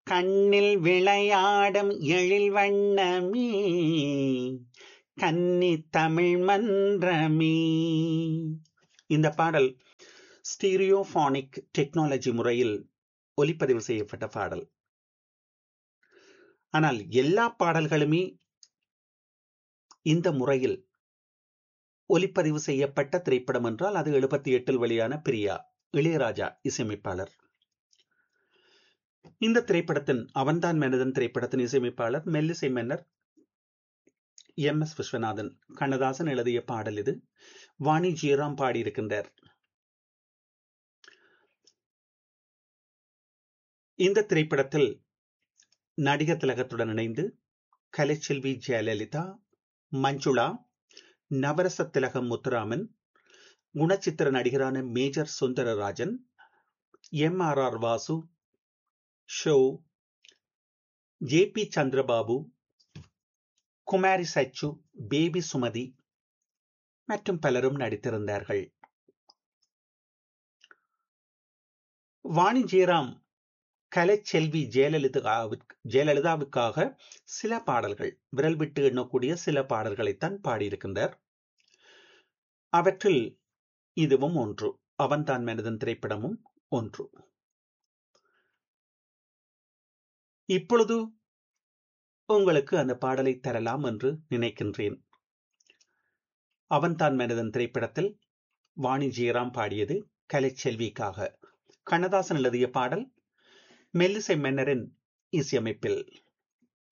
கண்ணில் விளையாடும் எழில் வண்ணமே கன்னி தமிழ் மன்றமே இந்த பாடல் ஸ்டீரியோபானிக் டெக்னாலஜி முறையில் ஒலிப்பதிவு செய்யப்பட்ட பாடல் ஆனால் எல்லா பாடல்களுமே இந்த முறையில் ஒலிப்பதிவு செய்யப்பட்ட திரைப்படம் என்றால் அது எழுபத்தி எட்டில் வெளியான பிரியா இளையராஜா இசையமைப்பாளர் இந்த திரைப்படத்தின் அவன்தான் மனிதன் திரைப்படத்தின் இசையமைப்பாளர் மெல்லிசை மன்னர் எம் எஸ் விஸ்வநாதன் கண்ணதாசன் எழுதிய பாடல் இது வாணி ஜீராம் பாடியிருக்கின்றார் இந்த திரைப்படத்தில் நடிகர் திலகத்துடன் இணைந்து கலைச்செல்வி ஜெயலலிதா மஞ்சுளா நவரச திலகம் முத்துராமன் குணச்சித்திர நடிகரான Major Sundararajan M R R Vasu ஷோ J P Chandrababu Kumari Sachu baby Sumathi மற்றும் பலரும் நடித்திருந்தார்கள் வாணி ஜெயராம் கலைச்செல்வி ஜெயலலிதாவிற்கு ஜெயலலிதாவுக்காக சில பாடல்கள் விரல் விட்டு எண்ணக்கூடிய சில பாடல்களைத்தான் பாடியிருக்கின்றார் அவற்றில் இதுவும் ஒன்று அவன்தான் மனிதன் திரைப்படமும் ஒன்று இப்பொழுது உங்களுக்கு அந்த பாடலை தரலாம் என்று நினைக்கின்றேன் அவன்தான் மனிதன் திரைப்படத்தில் வாணி ஜெயராம் பாடியது கலைச்செல்விக்காக கண்ணதாசன் எழுதிய பாடல் மெல்லிசை மன்னரின் இசையமைப்பில்